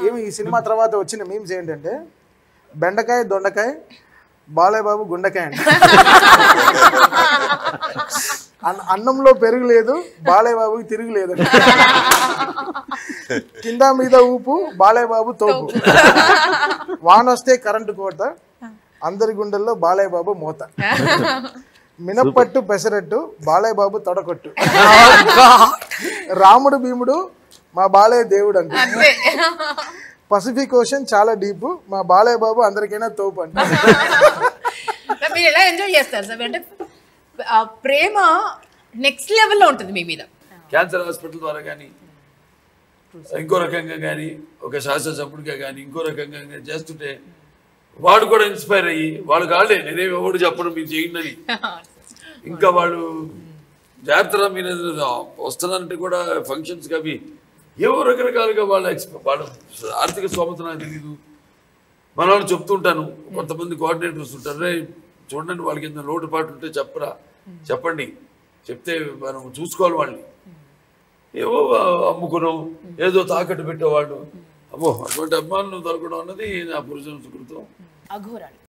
ఏమి ఈ సినిమా తర్వాత వచ్చిన మీమ్స్ ఏంటంటే బెండకాయ దొండకాయ బాలయ్య బాబు గుండకాయ అంట అన్న- అన్నంలో పెరుగు లేదు బాలయ్య బాబుకి తిరుగు లేదు కింద మీద ఊపు బాలయ్య బాబు తోపు వాన వస్తే కరెంటు కోత అందరి గుండెల్లో బాలయ్య బాబు మోత మినప్పట్టు పెసరట్టు బాలయ్య బాబు తొడకొట్టు రాముడు భీముడు మా బాలయ్య దేవుడు అంట అంతే పసిఫిక్ ఓషన్ చాలా డీప్ మా బాలయ్య బాబు అందరికైనా తోపు అంట మీరు ఎలా ఎంజాయ్ చేస్తారు సార్ అంటే ఆ ప్రేమ నెక్స్ట్ లెవెల్లో ఉంటుంది మీ మీద క్యాన్సర్ హాస్పిటల్ ద్వారా కానీ ఇంకో రకంగా కానీ ఒక శాస్త్ర చంపుడుగా కానీ ఇంకో రకంగా కానీ చేస్తుంటే వాడు కూడా ఇన్స్పైర్ అయ్యి వాళ్ళు కాళ్ళే నేనేమి ఎవడు చెప్పడం మీరు చేయండి అని ఇంకా వాళ్ళు జాగ్రత్తగా మీరు ఏదైనా వస్తున్నారంటే కూడా ఫంక్షన్స్కి అవి ఏవో రకరకాలుగా వాళ్ళ ఎక్స్ప వాళ్ళ ఆర్థిక స్తోమత నాకు తెలియదు మన వాళ్ళు చెప్తుంటాను కొంతమంది కోఆర్డినేటర్స్ ఉంటారు రే చూడండి వాళ్ళకి ఏదైనా లోటుపాటు ఉంటే చెప్పరా చెప్పండి చెప్తే మనం చూసుకోవాలి వాళ్ళని ఏవో అమ్ముకున్నాం ఏదో తాకట్టు పెట్టేవాళ్ళు అమ్మో అటువంటి అభిమానులు దొరకడం అన్నది నా పురుష సుకృతం అఘోరాలు